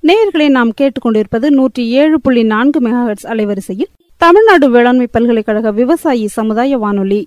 நேயர்களை நாம் கேட்டுக்கொண்டிருப்பது நூற்றி ஏழு புள்ளி நான்கு மெகாஹெட்ஸ் அலைவரிசையில் தமிழ்நாடு வேளாண்மை பல்கலைக்கழக விவசாயி சமுதாய வானொலி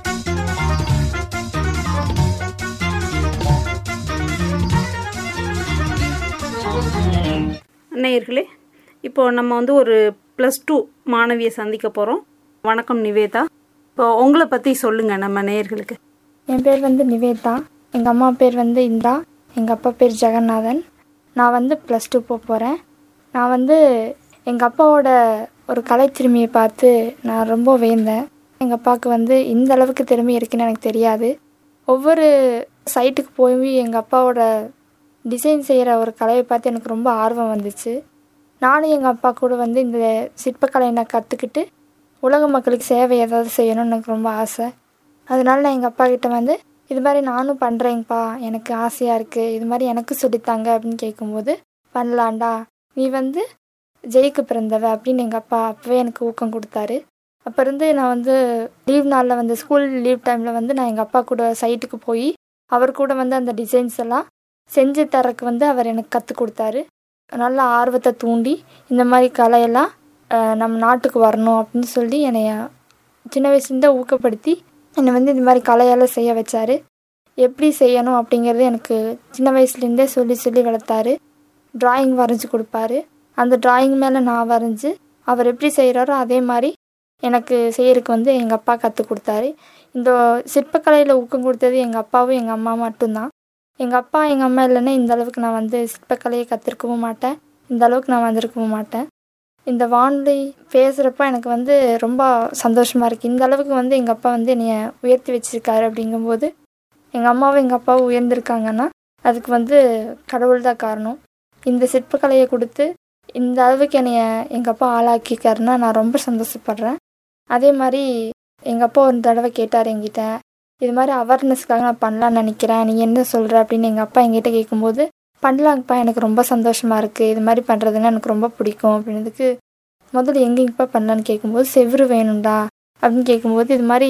நேயர்களே இப்போ நம்ம வந்து ஒரு ப்ளஸ் டூ மாணவியை சந்திக்க போகிறோம் வணக்கம் நிவேதா இப்போ உங்களை பற்றி சொல்லுங்கள் நம்ம நேயர்களுக்கு என் பேர் வந்து நிவேதா எங்கள் அம்மா பேர் வந்து இந்தா எங்கள் அப்பா பேர் ஜெகநாதன் நான் வந்து ப்ளஸ் டூ போக போகிறேன் நான் வந்து எங்கள் அப்பாவோட ஒரு கலைத்திறமையை பார்த்து நான் ரொம்ப வேந்தேன் எங்கள் அப்பாவுக்கு வந்து இந்த அளவுக்கு திறமை இருக்குன்னு எனக்கு தெரியாது ஒவ்வொரு சைட்டுக்கு போய் எங்கள் அப்பாவோட டிசைன் செய்கிற ஒரு கலையை பார்த்து எனக்கு ரொம்ப ஆர்வம் வந்துச்சு நானும் எங்கள் அப்பா கூட வந்து இந்த சிற்பக்கலையை நான் கற்றுக்கிட்டு உலக மக்களுக்கு சேவை ஏதாவது செய்யணும்னு எனக்கு ரொம்ப ஆசை அதனால நான் எங்கள் அப்பா கிட்ட வந்து இது மாதிரி நானும் பண்ணுறேங்கப்பா எனக்கு ஆசையாக இருக்குது இது மாதிரி எனக்கு சொல்லித்தாங்க அப்படின்னு கேட்கும்போது பண்ணலாண்டா நீ வந்து ஜெயிக்க பிறந்தவ அப்படின்னு எங்கள் அப்பா அப்போவே எனக்கு ஊக்கம் கொடுத்தாரு அப்போ இருந்து நான் வந்து லீவ் நாளில் வந்து ஸ்கூல் லீவ் டைமில் வந்து நான் எங்கள் அப்பா கூட சைட்டுக்கு போய் அவர் கூட வந்து அந்த டிசைன்ஸ் எல்லாம் செஞ்சு தரக்கு வந்து அவர் எனக்கு கற்றுக் கொடுத்தாரு நல்ல ஆர்வத்தை தூண்டி இந்த மாதிரி கலையெல்லாம் அஹ், நம்ம நாட்டுக்கு வரணும் அப்படின்னு சொல்லி என்னைய சின்ன வயசுலேருந்தே ஊக்கப்படுத்தி என்னை வந்து இந்த மாதிரி கலையெல்லாம் செய்ய வச்சாரு எப்படி செய்யணும் அப்படிங்கிறது எனக்கு சின்ன வயசுலேருந்தே சொல்லி சொல்லி வளர்த்தாரு டிராயிங் வரைஞ்சி கொடுப்பாரு அந்த டிராயிங் மேலே நான் வரைஞ்சி அவர் எப்படி செய்கிறாரோ அதே மாதிரி எனக்கு செய்யறதுக்கு வந்து எங்கள் அப்பா கற்றுக் கொடுத்தாரு இந்த சிற்பக்கலையில் ஊக்கம் கொடுத்தது எங்கள் அப்பாவும் எங்கள் அம்மா மட்டும்தான் எங்கள் அப்பா எங்கள் அம்மா இல்லைன்னா இந்த அளவுக்கு நான் வந்து சிற்பக்கலையை கற்றுருக்கவும் மாட்டேன் இந்த அளவுக்கு நான் வந்திருக்கவும் மாட்டேன் இந்த வானொலி பேசுகிறப்ப எனக்கு வந்து ரொம்ப சந்தோஷமாக இருக்குது இந்த அளவுக்கு வந்து எங்கள் அப்பா வந்து என்னைய உயர்த்தி வச்சிருக்காரு அப்படிங்கும்போது எங்கள் அம்மாவும் எங்கள் அப்பாவும் உயர்ந்திருக்காங்கன்னா அதுக்கு வந்து கடவுள் தான் காரணம் இந்த சிற்பக்கலையை கொடுத்து இந்த அளவுக்கு என்னைய எங்கள் அப்பா ஆளாக்கிக்காருன்னா நான் ரொம்ப சந்தோஷப்படுறேன் அதே மாதிரி எங்கள் அப்பா ஒரு தடவை கேட்டார் என்கிட்ட இது மாதிரி அவேர்னஸ்க்காக நான் பண்ணலான்னு நினைக்கிறேன் நீ என்ன சொல்கிற அப்படின்னு எங்கள் அப்பா என்கிட்ட கேட்கும்போது பண்ணலாங்கப்பா எனக்கு ரொம்ப சந்தோஷமாக இருக்குது இது மாதிரி பண்ணுறதுன்னா எனக்கு ரொம்ப பிடிக்கும் அப்படின்றதுக்கு முதல்ல எங்கேங்கப்பா பண்ணலான்னு கேட்கும்போது செவ்வறு வேணும்டா அப்படின்னு கேட்கும்போது இது மாதிரி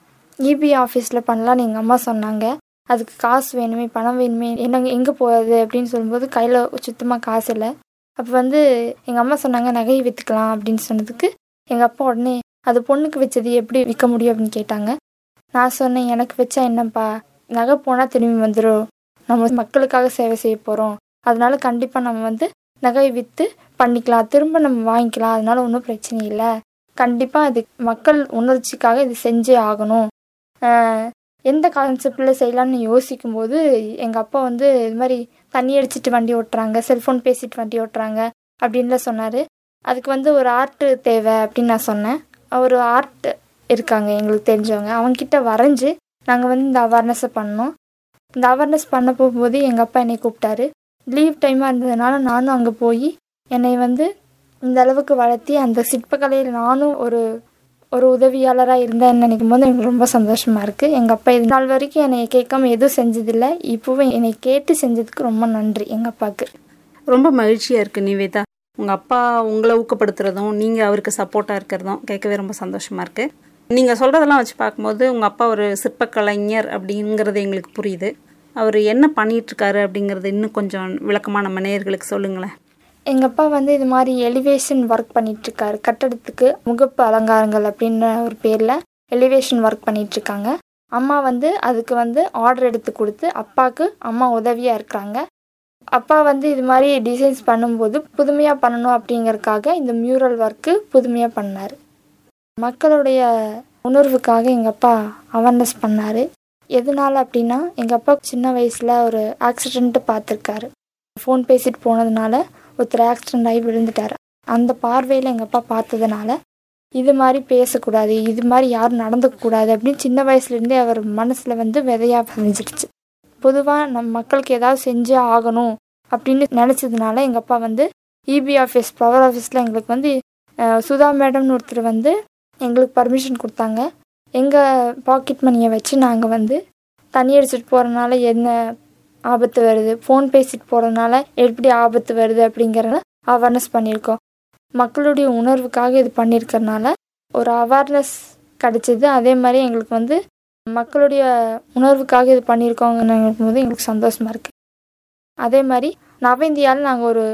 இபி ஆஃபீஸில் பண்ணலான்னு எங்கள் அம்மா சொன்னாங்க அதுக்கு காசு வேணுமே பணம் வேணுமே என்ன எங்கே போகிறது அப்படின்னு சொல்லும்போது கையில் சுத்தமாக காசு இல்லை அப்போ வந்து எங்கள் அம்மா சொன்னாங்க நகையை விற்றுக்கலாம் அப்படின்னு சொன்னதுக்கு எங்கள் அப்பா உடனே அது பொண்ணுக்கு வச்சது எப்படி விற்க முடியும் அப்படின்னு கேட்டாங்க நான் சொன்னேன் எனக்கு வச்சா என்னப்பா நகை போனால் திரும்பி வந்துடும் நம்ம மக்களுக்காக சேவை செய்ய போகிறோம் அதனால கண்டிப்பாக நம்ம வந்து நகையை விற்று பண்ணிக்கலாம் திரும்ப நம்ம வாங்கிக்கலாம் அதனால ஒன்றும் பிரச்சனை இல்லை கண்டிப்பாக இது மக்கள் உணர்ச்சிக்காக இது செஞ்சே ஆகணும் ஆஹ் எந்த கான்செப்டில் செய்யலாம்னு யோசிக்கும்போது எங்கள் அப்பா வந்து இது மாதிரி தண்ணி அடிச்சிட்டு வண்டி ஓட்டுறாங்க செல்ஃபோன் பேசிட்டு வண்டி ஓட்டுறாங்க அப்படின்லாம் சொன்னார் அதுக்கு வந்து ஒரு ஆர்ட்டு தேவை அப்படின்னு நான் சொன்னேன் ஒரு ஆர்ட் இருக்காங்க எங்களுக்கு தெரிஞ்சவங்க அவங்கக்கிட்ட வரைஞ்சி நாங்கள் வந்து இந்த அவேர்னஸை பண்ணோம் இந்த அவேர்னஸ் பண்ண போகும்போது எங்கள் அப்பா என்னை கூப்பிட்டாரு லீவ் டைமாக இருந்ததுனால நானும் அங்கே போய் என்னை வந்து இந்த அளவுக்கு வளர்த்தி அந்த சிற்பக்கலையில் நானும் ஒரு ஒரு உதவியாளராக இருந்தேன்னு நினைக்கும் போது எனக்கு ரொம்ப சந்தோஷமாக இருக்குது எங்கள் அப்பா இது நாள் வரைக்கும் என்னை கேட்காம எதுவும் செஞ்சதில்லை இப்போவும் என்னை கேட்டு செஞ்சதுக்கு ரொம்ப நன்றி எங்கள் அப்பாவுக்கு ரொம்ப மகிழ்ச்சியாக இருக்குது நிவேதா உங்கள் அப்பா உங்களை ஊக்கப்படுத்துறதும் நீங்கள் அவருக்கு சப்போர்ட்டாக இருக்கிறதும் கேட்கவே ரொம்ப சந்தோஷமாக இருக்குது நீங்கள் சொல்கிறதெல்லாம் வச்சு பார்க்கும்போது உங்கள் அப்பா ஒரு சிற்பக்கலைஞர் அப்படிங்கிறது எங்களுக்கு புரியுது அவர் என்ன பண்ணிகிட்ருக்காரு அப்படிங்கிறது இன்னும் கொஞ்சம் விளக்கமாக நம்ம நேயர்களுக்கு சொல்லுங்களேன் எங்கள் அப்பா வந்து இது மாதிரி எலிவேஷன் ஒர்க் பண்ணிகிட்ருக்காரு கட்டடத்துக்கு முகப்பு அலங்காரங்கள் அப்படின்ற ஒரு பேரில் எலிவேஷன் ஒர்க் பண்ணிகிட்ருக்காங்க அம்மா வந்து அதுக்கு வந்து ஆர்டர் எடுத்து கொடுத்து அப்பாவுக்கு அம்மா உதவியாக இருக்கிறாங்க அப்பா வந்து இது மாதிரி டிசைன்ஸ் பண்ணும்போது புதுமையாக பண்ணணும் அப்படிங்கறதுக்காக இந்த மியூரல் ஒர்க்கு புதுமையாக பண்ணார் மக்களுடைய உணர்வுக்காக எங்கள் அப்பா அவேர்னஸ் பண்ணார் எதனால அப்படின்னா எங்கள் அப்பா சின்ன வயசில் ஒரு ஆக்சிடெண்ட்டு பார்த்துருக்காரு ஃபோன் பேசிட்டு போனதுனால ஒருத்தர் ஆக்சிடெண்ட் ஆகி விழுந்துட்டார் அந்த பார்வையில் எங்கள் அப்பா பார்த்ததுனால இது மாதிரி பேசக்கூடாது இது மாதிரி யாரும் நடந்துக்கக்கூடாது அப்படின்னு சின்ன வயசுலேருந்தே அவர் மனசில் வந்து விதையாக பதிஞ்சிடுச்சு பொதுவாக நம்ம மக்களுக்கு ஏதாவது செஞ்சே ஆகணும் அப்படின்னு நினச்சதுனால எங்கள் அப்பா வந்து இபி ஆஃபீஸ் பவர் ஆஃபீஸில் எங்களுக்கு வந்து அஹ், சுதா மேடம்னு ஒருத்தர் வந்து எங்களுக்கு பர்மிஷன் கொடுத்தாங்க எங்கள் பாக்கெட் மணியை வச்சு நாங்கள் வந்து தண்ணி அடிச்சிட்டு போகிறனால என்ன ஆபத்து வருது ஃபோன் பேசிட்டு போகிறதுனால எப்படி ஆபத்து வருது அப்படிங்கிறத அவேர்னஸ் பண்ணியிருக்கோம் மக்களுடைய உணர்வுக்காக இது பண்ணியிருக்கறனால ஒரு அவேர்னஸ் கிடச்சிது அதே மாதிரி எங்களுக்கு வந்து மக்களுடைய உணர்வுக்காக இது பண்ணியிருக்கோங்கன்னு போது எங்களுக்கு சந்தோஷமாக இருக்குது அதே மாதிரி நவ இந்தியாவில் நாங்கள் ஒரு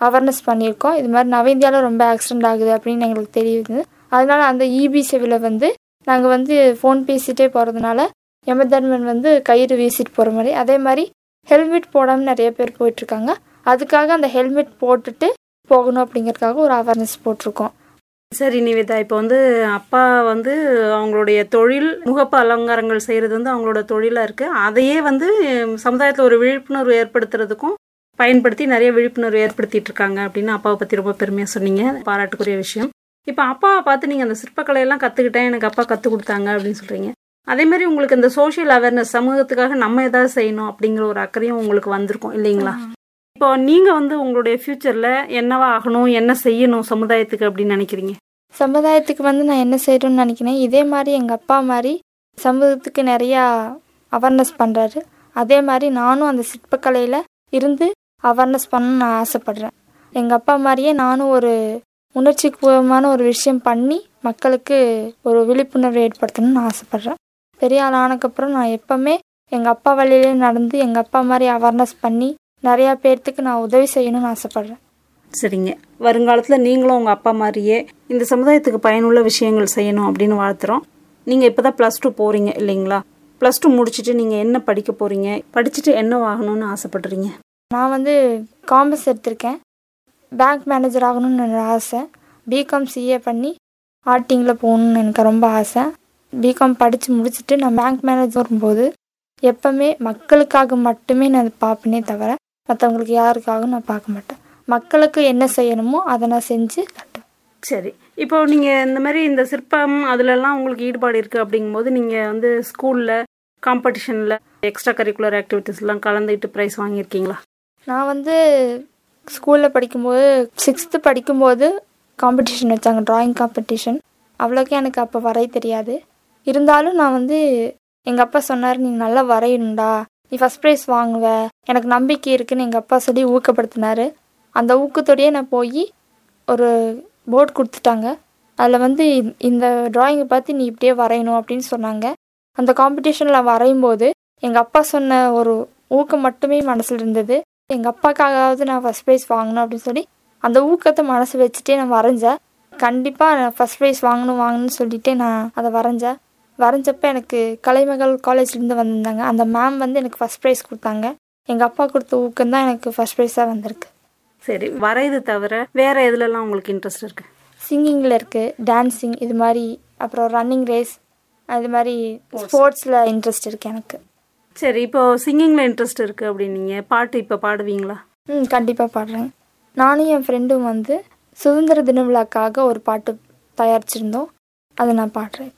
அவேர்னஸ் பண்ணியிருக்கோம் இது மாதிரி நவ இந்தியாவில் ரொம்ப ஆக்சிடென்ட் ஆகுது அப்படின்னு எங்களுக்கு தெரியுது அதனால அந்த இபி சேவையில் வந்து நாங்கள் வந்து ஃபோன் பேசிகிட்டே போகிறதுனால யமதர்மன் வந்து கயிறு வீசிட்டு போகிற மாதிரி அதே மாதிரி ஹெல்மெட் போடாமல் நிறைய பேர் போயிட்டுருக்காங்க அதுக்காக அந்த ஹெல்மெட் போட்டுட்டு போகணும் அப்படிங்கிறதுக்காக ஒரு அவேர்னஸ் போட்டிருக்கோம் சரி நிவேதா இப்போ வந்து அப்பா வந்து அவங்களுடைய தொழில் முகப்பு அலங்காரங்கள் செய்கிறது வந்து அவங்களோட தொழிலாக இருக்குது அதையே வந்து சமுதாயத்தில் ஒரு விழிப்புணர்வு ஏற்படுத்துறதுக்கும் பயன்படுத்தி நிறைய விழிப்புணர்வு ஏற்படுத்திட்டு இருக்காங்க அப்படின்னு அப்பாவை பற்றி ரொம்ப பெருமையாக சொன்னீங்க பாராட்டுக்குரிய விஷயம் இப்போ அப்பாவை பார்த்து நீங்கள் அந்த சிற்பக்கலையெல்லாம் கற்றுக்கிட்டேன் எனக்கு அப்பா கற்றுக் கொடுத்தாங்க அப்படின்னு சொல்கிறீங்க அதே மாதிரி உங்களுக்கு இந்த சோஷியல் அவேர்னஸ் சமூகத்துக்காக நம்ம ஏதாவது செய்யணும் அப்படிங்கிற ஒரு அக்கறையும் உங்களுக்கு வந்திருக்கும் இல்லைங்களா இப்போ நீங்கள் வந்து உங்களுடைய ஃப்யூச்சரில் என்னவா ஆகணும் என்ன செய்யணும் சமுதாயத்துக்கு அப்படின்னு நினைக்கிறீங்க சமுதாயத்துக்கு வந்து நான் என்ன செய்யணும்னு நினைக்கிறேன் இதே மாதிரி எங்கள் அப்பா மாதிரி சமூகத்துக்கு நிறையா அவேர்னஸ் பண்ணுறாரு அதே மாதிரி நானும் அந்த சிற்பக்கலையில் இருந்து அவேர்னஸ் பண்ணணும்னு நான் ஆசைப்பட்றேன் எங்கள் அப்பா மாதிரியே நானும் ஒரு உணர்ச்சிபூர்வமான ஒரு விஷயம் பண்ணி மக்களுக்கு ஒரு விழிப்புணர்வு ஏற்படுத்தணும்னு நான் ஆசைப்பட்றேன் பெரிய ஆள் ஆனதுக்கப்புறம் நான் எப்போவுமே எங்கள் அப்பா வழியிலே நடந்து எங்கள் அப்பா மாதிரி அவேர்னஸ் பண்ணி நிறையா பேர்த்துக்கு நான் உதவி செய்யணும்னு ஆசைப்பட்றேன் சரிங்க வருங்காலத்தில் நீங்களும் உங்கள் அப்பா மாதிரியே இந்த சமுதாயத்துக்கு பயனுள்ள விஷயங்கள் செய்யணும் அப்படின்னு வாழ்த்துறோம் நீங்கள் இப்போ தான் ப்ளஸ் டூ போகிறீங்க இல்லைங்களா ப்ளஸ் டூ முடிச்சுட்டு நீங்கள் என்ன படிக்க போகிறீங்க படிச்சுட்டு என்ன ஆகணும்னு ஆசைப்படுறீங்க நான் வந்து காமர்ஸ் எடுத்திருக்கேன் பேங்க் மேனேஜர் ஆகணும்னு என்னோட ஆசை பிகாம் சிஏ பண்ணி ஆர்டிங்கில் போகணுன்னு எனக்கு ரொம்ப ஆசை பிகாம் படித்து முடிச்சுட்டு நான் பேங்க் மேனேஜர் வரும்போது எப்பவுமே மக்களுக்காக மட்டுமே நான் அதை பார்ப்பேனே தவிர மற்றவங்களுக்கு யாருக்காகவும் நான் பார்க்க மாட்டேன் மக்களுக்கு என்ன செய்யணுமோ அதை நான் செஞ்சு கட்டுவேன் சரி இப்போ நீங்கள் இந்த மாதிரி இந்த சிற்பம் அதிலெல்லாம் உங்களுக்கு ஈடுபாடு இருக்குது அப்படிங்கும்போது நீங்கள் வந்து ஸ்கூலில் காம்படிஷனில் எக்ஸ்ட்ரா கரிக்குலர் ஆக்டிவிட்டீஸ்லாம் கலந்துக்கிட்டு ப்ரைஸ் வாங்கியிருக்கீங்களா நான் வந்து ஸ்கூலில் படிக்கும்போது சிக்ஸ்த்து படிக்கும்போது காம்படிஷன் வச்சாங்க ட்ராயிங் காம்படிஷன் அவ்வளோக்கே எனக்கு அப்போ வரைய தெரியாது இருந்தாலும் நான் வந்து எங்கள் அப்பா சொன்னார் நீ நல்லா வரையணும்டா நீ ஃபஸ்ட் ப்ரைஸ் வாங்குவ எனக்கு நம்பிக்கை இருக்குன்னு எங்கள் அப்பா சொல்லி ஊக்கப்படுத்தினாரு அந்த ஊக்கத்தோடையே நான் போய் ஒரு போர்டு கொடுத்துட்டாங்க அதில் வந்து இந்த- இந்த ட்ராயிங்கை பார்த்து நீ இப்படியே வரையணும் அப்படின்னு சொன்னாங்க அந்த காம்படிஷனில் வரையும் போது எங்கள் அப்பா சொன்ன ஒரு ஊக்கம் மட்டுமே மனசில் இருந்தது எங்கள் அப்பாக்காவது நான் ஃபஸ்ட் ப்ரைஸ் வாங்கணும் அப்படின்னு சொல்லி அந்த ஊக்கத்தை மனசு வச்சுட்டே நான் வரைஞ்சேன் கண்டிப்பாக நான் ஃபஸ்ட் ப்ரைஸ் வாங்கணும் வாங்கணும்னு சொல்லிட்டு நான் அதை வரைஞ்சேன் வரைஞ்சப்ப எனக்கு கலைமகள் காலேஜ்லேருந்து வந்திருந்தாங்க அந்த மேம் வந்து எனக்கு ஃபஸ்ட் ப்ரைஸ் கொடுத்தாங்க எங்கள் அப்பா கொடுத்த ஊக்கம் தான் எனக்கு ஃபஸ்ட் ப்ரைஸாக வந்திருக்கு சரி வரைது தவிர வேறு எதுலலாம் உங்களுக்கு இன்ட்ரெஸ்ட் இருக்குது சிங்கிங்கில் இருக்குது டான்ஸிங் இது மாதிரி அப்புறம் ரன்னிங் ரேஸ் அது மாதிரி ஸ்போர்ட்ஸில் இன்ட்ரெஸ்ட் இருக்குது எனக்கு சரி இப்போ சிங்கிங்கில் இன்ட்ரெஸ்ட் இருக்குது அப்படின்னீங்க பாட்டு இப்போ பாடுவீங்களா ம் கண்டிப்பாக பாடுறேன் நானும் என் ஃப்ரெண்டும் வந்து சுதந்திர தின விழாக்காக ஒரு பாட்டு தயாரிச்சிருந்தோம் அதை நான் பாடுறேன்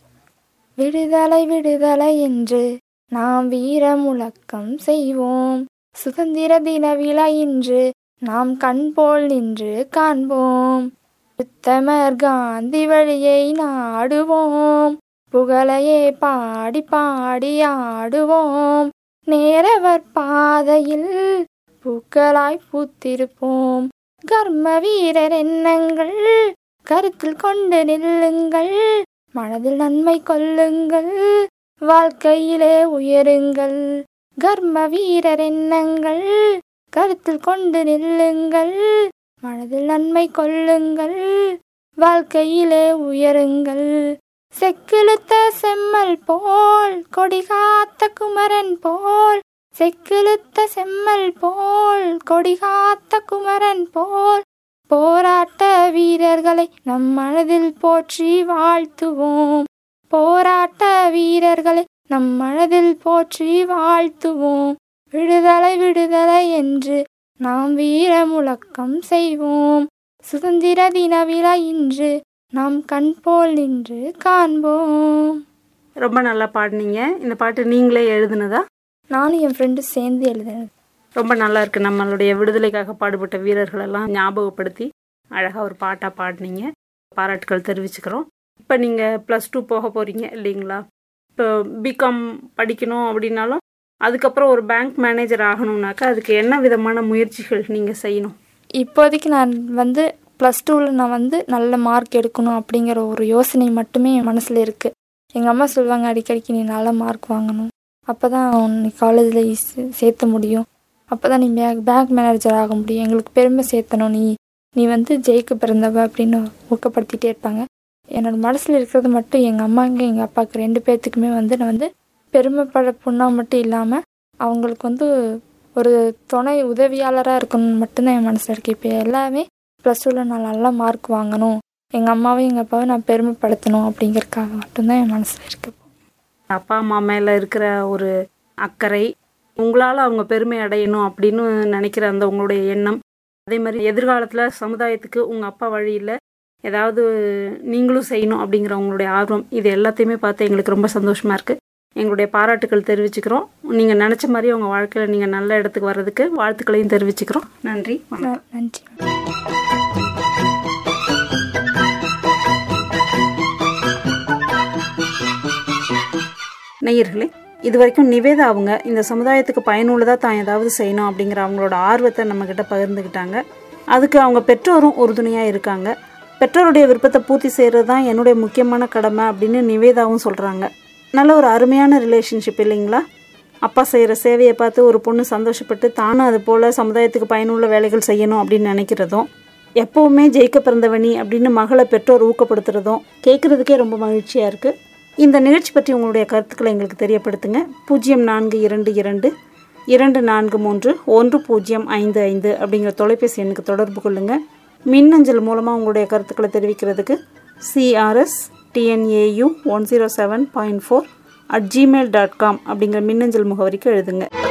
விடுதலை விடுதலை என்று நாம் வீர முழக்கம் செய்வோம் சுதந்திர தின விழா இன்று நாம் கண் போல் நின்று காண்போம் உத்தமர் காந்தி வழியை நாடுவோம் புகழையே பாடி பாடி ஆடுவோம் நேரவர் பாதையில் பூக்களாய் பூத்திருப்போம் கர்ம வீரர் எண்ணங்கள் கருத்தில் கொண்டு நில்லுங்கள் மனதில் நன்மை கொள்ளுங்கள் வாழ்க்கையிலே உயருங்கள் கர்ம வீரர் எண்ணங்கள் கருத்தில் கொண்டு நில்லுங்கள் மனதில் நன்மை கொள்ளுங்கள் வாழ்க்கையிலே உயருங்கள் செக்கிழுத்த செம்மல் போல் கொடி காத்த குமரன் போல் செக்கிழுத்த செம்மல் போல் கொடி காத்த குமரன் போல் போராட்ட வீரர்களை நம் மனதில் போற்றி வாழ்த்துவோம் போராட்ட வீரர்களை நம் மனதில் போற்றி வாழ்த்துவோம் விடுதலை விடுதலை என்று நாம் வீர முழக்கம் செய்வோம் சுதந்திர தின விழா இன்று நாம் கண் போல் நின்று காண்போம் ரொம்ப நல்லா பாடினீங்க இந்த பாட்டு நீங்களே எழுதுனதா நானும் என் ஃப்ரெண்டு சேர்ந்து எழுதினது ரொம்ப நல்லா இருக்கு நம்மளுடைய விடுதலைக்காக பாடுபட்ட வீரர்களெல்லாம் ஞாபகப்படுத்தி அழகாக ஒரு பாட்டாக பாடினீங்க பாராட்டுக்கள் தெரிவிச்சுக்கிறோம் இப்போ நீங்கள் ப்ளஸ் டூ போக போகிறீங்க இல்லைங்களா இப்போ பிகாம் படிக்கணும் அப்படின்னாலும் அதுக்கப்புறம் ஒரு பேங்க் மேனேஜர் ஆகணும்னாக்கா அதுக்கு என்ன விதமான முயற்சிகள் நீங்கள் செய்யணும் இப்போதைக்கு நான் வந்து ப்ளஸ் டூவில் நான் வந்து நல்ல மார்க் எடுக்கணும் அப்படிங்கிற ஒரு யோசனை மட்டுமே என் மனசில் இருக்குது எங்கள் அம்மா சொல்லுவாங்க அடிக்கடிக்கு நீ நல்ல மார்க் வாங்கணும் அப்போ தான் உன்னை காலேஜில் சேர்த்த முடியும் அப்போ தான் நீ பேங்க் பேங்க் மேனேஜர் ஆக முடியும் எங்களுக்கு பெருமை சேர்த்தணும் நீ நீ வந்து ஜெயிக்க பிறந்தவ அப்படின்னு ஊக்கப்படுத்திகிட்டே இருப்பாங்க என்னோட மனசில் இருக்கிறது மட்டும் எங்கள் அம்மாங்க எங்கள் அப்பாவுக்கு ரெண்டு பேர்த்துக்குமே வந்து நான் வந்து பெருமைப்பட பொண்ணாக மட்டும் இல்லாமல் அவங்களுக்கு வந்து ஒரு துணை உதவியாளராக இருக்கணும்னு மட்டும்தான் என் மனசில் இருக்குது இப்போ எல்லாமே ப்ளஸ் டூவில் நான் நல்லா மார்க் வாங்கணும் எங்கள் அம்மாவையும் எங்கள் அப்பாவையும் நான் பெருமைப்படுத்தணும் அப்படிங்கறதுக்காக மட்டும்தான் என் மனசில் இருக்குது அப்பா அம்மா மேலே இருக்கிற ஒரு அக்கறை உங்களால் அவங்க பெருமை அடையணும் அப்படின்னு நினைக்கிற அந்த உங்களுடைய எண்ணம் அதே மாதிரி எதிர்காலத்தில் சமுதாயத்துக்கு உங்கள் அப்பா வழியில் ஏதாவது நீங்களும் செய்யணும் அப்படிங்கிற உங்களுடைய ஆர்வம் இது எல்லாத்தையுமே பார்த்து எங்களுக்கு ரொம்ப சந்தோஷமாக இருக்குது எங்களுடைய பாராட்டுக்கள் தெரிவிச்சுக்கிறோம் நீங்கள் நினச்ச மாதிரி உங்கள் வாழ்க்கையில் நீங்கள் நல்ல இடத்துக்கு வர்றதுக்கு வாழ்த்துக்களையும் தெரிவிச்சுக்கிறோம் நன்றி வணக்கம் ந- நன்றி நேயர்களே இது வரைக்கும் நிவேதா அவங்க இந்த சமுதாயத்துக்கு பயனுள்ளதாக தான் ஏதாவது செய்யணும் அப்படிங்கிற அவங்களோட ஆர்வத்தை நம்மக்கிட்ட பகிர்ந்துக்கிட்டாங்க அதுக்கு அவங்க பெற்றோரும் உறுதுணையாக இருக்காங்க பெற்றோருடைய விருப்பத்தை பூர்த்தி செய்கிறது தான் என்னுடைய முக்கியமான கடமை அப்படின்னு நிவேதாவும் சொல்கிறாங்க நல்ல ஒரு அருமையான ரிலேஷன்ஷிப் இல்லைங்களா அப்பா செய்கிற சேவையை பார்த்து ஒரு பொண்ணு சந்தோஷப்பட்டு தானும் அது போல் சமுதாயத்துக்கு பயனுள்ள வேலைகள் செய்யணும் அப்படின்னு நினைக்கிறதும் எப்போவுமே ஜெயிக்க பிறந்தவனி அப்படின்னு மகளை பெற்றோர் ஊக்கப்படுத்துறதும் கேட்குறதுக்கே ரொம்ப மகிழ்ச்சியாக இருக்குது இந்த நிகழ்ச்சி பற்றி உங்களுடைய கருத்துக்களை எங்களுக்கு தெரியப்படுத்துங்க பூஜ்ஜியம் நான்கு இரண்டு இரண்டு இரண்டு நான்கு மூன்று ஒன்று பூஜ்ஜியம் ஐந்து ஐந்து அப்படிங்கிற தொலைபேசி எண்ணுக்கு தொடர்பு கொள்ளுங்கள் மின்னஞ்சல் மூலமாக உங்களுடைய கருத்துக்களை தெரிவிக்கிறதுக்கு CRS TNAU one zero seven point four at Gmail dot com அப்படிங்கிற மின்னஞ்சல் முகவரிக்கு எழுதுங்க